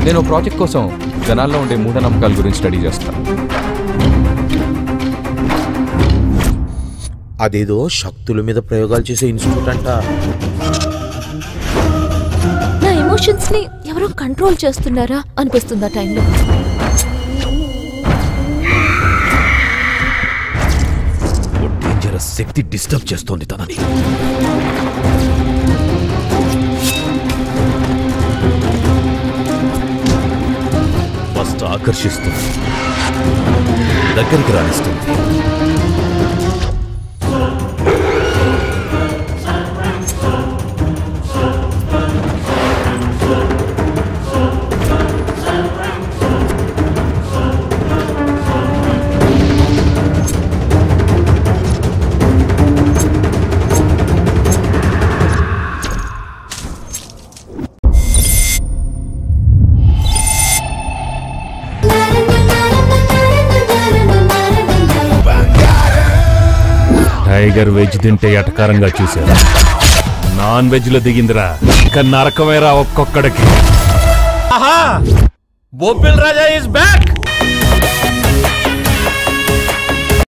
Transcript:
నేను ప్రాజెక్ట్ కోసం జనాల్లో ఉండే మూఢనమ్మకాల గురించి స్టడీ చేస్తాను అదేదో శక్తుల మీద ప్రయోగాలు చేసే ఇన్స్టిట్యూట్ అంట నా ఎమోషన్స్ ని ఎవరో కంట్రోల్ చేస్తున్నారా అనిపిస్తుంది ఆ టైంలో ఓ డేంజరస్ శక్తి డిస్టర్బ్ చేస్తోంది తనని ఫస్ట్ ఆకర్షిస్తుంది దగ్గరికి రాణిస్తుంది టైగర్ వెజ్ తింటే ఎటకారంగా చూశారు నాన్ వెజ్ లో దిగిందిరా ఇక నరకమేరా ఒక్కొక్కడికి బొబ్బిల్ రాజా ఇస్ బ్యాక్